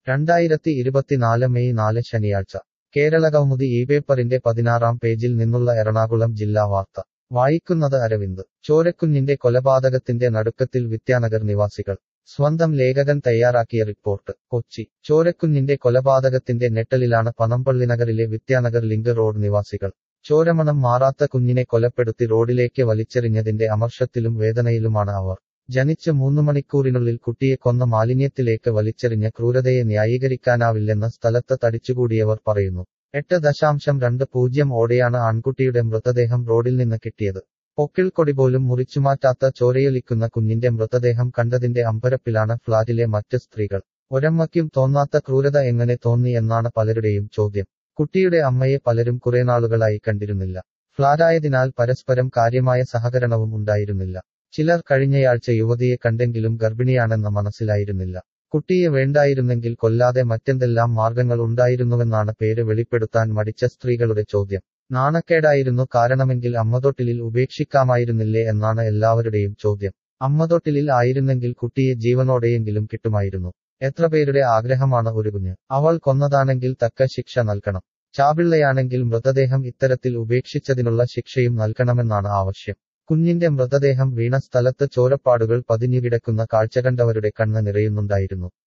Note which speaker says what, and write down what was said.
Speaker 1: രണ്ടായിരത്തി ഇരുപത്തിനാല് മെയ് നാല് ശനിയാഴ്ച കേരളകൗമുദി ഈ പേപ്പറിന്റെ പതിനാറാം പേജിൽ നിന്നുള്ള എറണാകുളം ജില്ലാ വാർത്ത വായിക്കുന്നത് അരവിന്ദ് ചോരക്കുഞ്ഞിന്റെ കൊലപാതകത്തിന്റെ നടുക്കത്തിൽ വിദ്യാനഗർ നിവാസികൾ സ്വന്തം ലേഖകൻ തയ്യാറാക്കിയ റിപ്പോർട്ട് കൊച്ചി ചോരക്കുഞ്ഞിന്റെ കൊലപാതകത്തിന്റെ ഞെട്ടലിലാണ് പനമ്പള്ളിനഗറിലെ വിദ്യാനഗർ ലിങ്ക് റോഡ് നിവാസികൾ ചോരമണം മാറാത്ത കുഞ്ഞിനെ കൊലപ്പെടുത്തി റോഡിലേക്ക് വലിച്ചെറിഞ്ഞതിന്റെ അമർഷത്തിലും വേദനയിലുമാണ് അവർ ജനിച്ച് മൂന്നു മണിക്കൂറിനുള്ളിൽ കുട്ടിയെ കൊന്ന മാലിന്യത്തിലേക്ക് വലിച്ചെറിഞ്ഞ ക്രൂരതയെ ന്യായീകരിക്കാനാവില്ലെന്ന് സ്ഥലത്ത് തടിച്ചുകൂടിയവർ പറയുന്നു എട്ട് ദശാംശം രണ്ട് പൂജ്യം ഓടെയാണ് ആൺകുട്ടിയുടെ മൃതദേഹം റോഡിൽ നിന്ന് കിട്ടിയത് പൊക്കിൾക്കൊടി പോലും മുറിച്ചുമാറ്റാത്ത ചോരയൊലിക്കുന്ന കുഞ്ഞിന്റെ മൃതദേഹം കണ്ടതിന്റെ അമ്പരപ്പിലാണ് ഫ്ളാറ്റിലെ മറ്റ് സ്ത്രീകൾ ഒരമ്മയ്ക്കും തോന്നാത്ത ക്രൂരത എങ്ങനെ തോന്നി എന്നാണ് പലരുടെയും ചോദ്യം കുട്ടിയുടെ അമ്മയെ പലരും കുറെ നാളുകളായി കണ്ടിരുന്നില്ല ഫ്ളാറ്റായതിനാൽ പരസ്പരം കാര്യമായ സഹകരണവും ഉണ്ടായിരുന്നില്ല ചിലർ കഴിഞ്ഞയാഴ്ച യുവതിയെ കണ്ടെങ്കിലും ഗർഭിണിയാണെന്ന് മനസ്സിലായിരുന്നില്ല കുട്ടിയെ വേണ്ടായിരുന്നെങ്കിൽ കൊല്ലാതെ മറ്റെന്തെല്ലാം മാർഗങ്ങൾ ഉണ്ടായിരുന്നുവെന്നാണ് പേര് വെളിപ്പെടുത്താൻ മടിച്ച സ്ത്രീകളുടെ ചോദ്യം നാണക്കേടായിരുന്നു കാരണമെങ്കിൽ അമ്മതൊട്ടിലിൽ ഉപേക്ഷിക്കാമായിരുന്നില്ലേ എന്നാണ് എല്ലാവരുടെയും ചോദ്യം അമ്മതൊട്ടിലിൽ ആയിരുന്നെങ്കിൽ കുട്ടിയെ ജീവനോടെയെങ്കിലും കിട്ടുമായിരുന്നു എത്ര പേരുടെ ആഗ്രഹമാണ് ഒരു കുഞ്ഞ് അവൾ കൊന്നതാണെങ്കിൽ തക്ക ശിക്ഷ നൽകണം ചാപിള്ളയാണെങ്കിൽ മൃതദേഹം ഇത്തരത്തിൽ ഉപേക്ഷിച്ചതിനുള്ള ശിക്ഷയും നൽകണമെന്നാണ് ആവശ്യം കുഞ്ഞിന്റെ മൃതദേഹം വീണ സ്ഥലത്ത് ചോരപ്പാടുകൾ പതിഞ്ഞുകിടക്കുന്ന കാഴ്ച കണ്ടവരുടെ കണ്ണ് നിറയുന്നുണ്ടായിരുന്നു